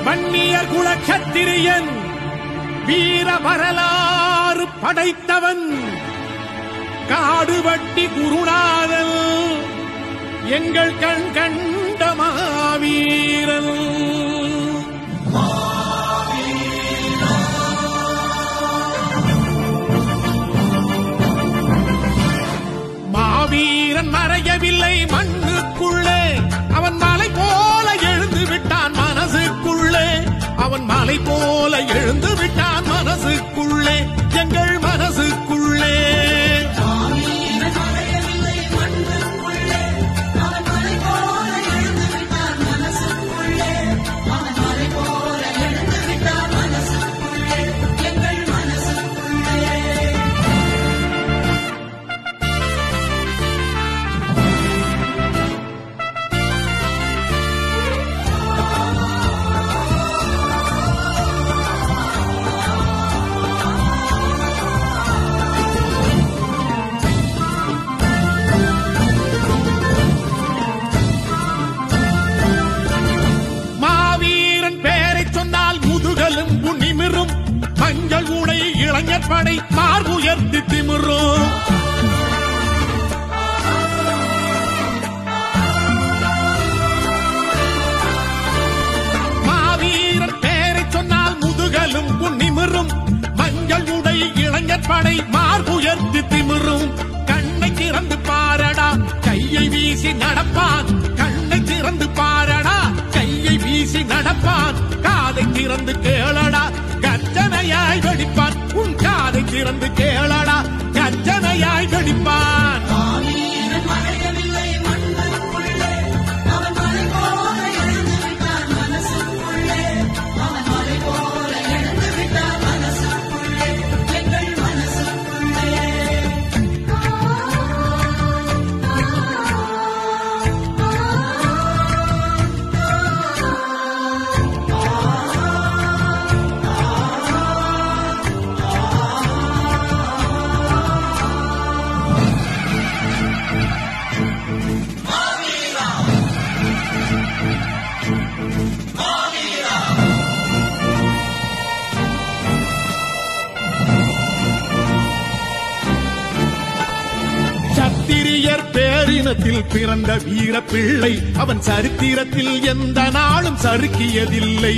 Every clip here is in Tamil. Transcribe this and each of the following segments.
வன்னியர் குல கத்திரியன் வீர வரலாறு படைத்தவன் காடுவட்டி குருநாதன் எங்கள் கண் கண்ட மாவீரன் மாவீரன் மறையவில்லை மண்ணுக்குள்ளே அவன் மலை போல எழுந்து விட்டான் மனசுக்குள்ளே அவன் மலை போல எழுந்து விட்டான் மனசுக்குள்ளே எங்கள் மனசுக்குள்ளே மாவீரன் பெயரைச் சொன்னால் முதுகலும் நிமிரும் மஞ்சள் உடை இளைஞர் படை மார்புயர்த்தி திமிரும் மாவீரன் பெயரைச் சொன்னால் முதுகலும் நிமிரும் மஞ்சள் உடை இளைஞர் படை மார்புயர்த்தி திமிரும் கண்ணை திறந்து பாரடா கையை வீசி நடப்பான் கண்ணை திறந்து பாரடா கையை வீசி நடப்பான் காதை திறந்து கேளடா கர்ஜனையாய் வெடிப்பான் உன் காதை திறந்து கேளடா கர்ஜனையாய் வெடிப்பான் சத்திரியர் பேரினத்தில் பிறந்த வீர பிள்ளை அவன் சரித்திரத்தில் எந்த நாளும் சறுக்கியதில்லை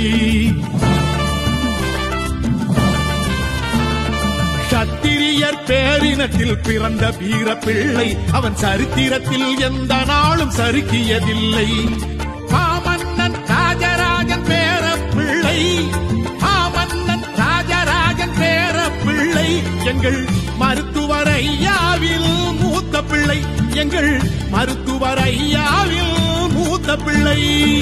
சத்திரியர் பேரினத்தில் பிறந்த வீர பிள்ளை அவன் சரித்திரத்தில் எந்த நாளும் சறுக்கியதில்லை மாமன்னன் ராஜராஜன் பேர பிள்ளை மாமன்னன் ராஜராஜன் பேர பிள்ளை எங்கள் மருத்துவர் ஐயாவில் மூத்த பிள்ளை எங்கள் மருத்துவர் ஐயாவில் மூத்த பிள்ளை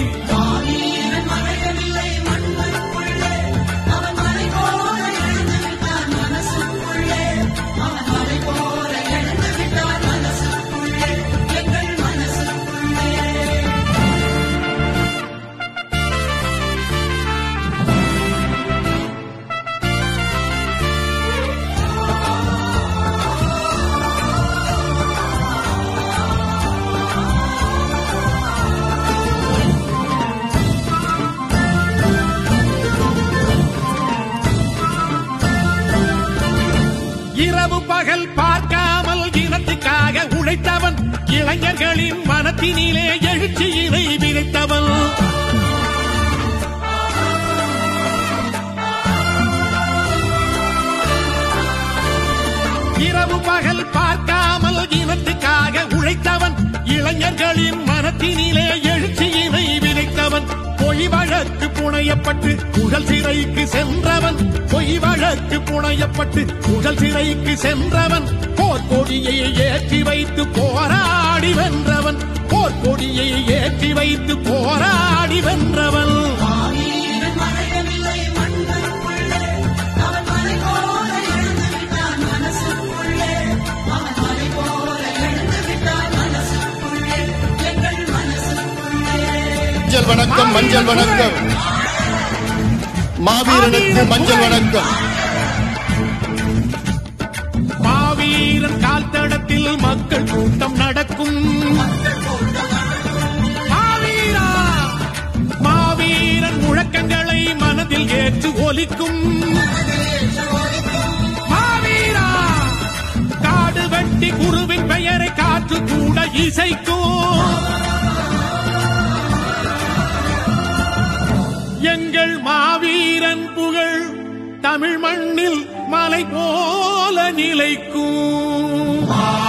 இரவு பகல் பார்க்காமல் இனத்துக்காக உழைத்தவன் இளைஞர்களின் மனத்தினிலே எழுச்சியினை விதைத்தவன் இரவு பகல் பார்க்காமல் இனத்துக்காக உழைத்தவன் இளைஞர்களின் மனத்தினிலே எழுச்சியினை விதைத்தவன் பொய் வழக்கு புனையப்பட்டு புகழ் சிறைக்கு சென்றவன் பொய் வழக்கு புனையப்பட்டு புகழ் சிறைக்கு சென்றவன் போர்க்கொடியை ஏற்றி வைத்து போராடி வென்றவன் போர்க்கொடியை ஏற்றி வைத்து போராடி வென்றவன் மஞ்சள் வணக்கம் மஞ்சள் வணக்கம் மாவீரனுக்கு மஞ்சள் வணக்கம் மாவீரன் கால் தடத்தில் மக்கள் கூட்டம் நடக்கும் மாவீரா மாவீரன் முழக்கங்களை ஒலிக்கும் மாவீரா காடு வெட்டி குருவின் பெயரை காற்று கூட இசைக்கும் எங்கள் மாவீரன் புகழ் தமிழ் மண்ணில் மலை போல நிலைக்கும்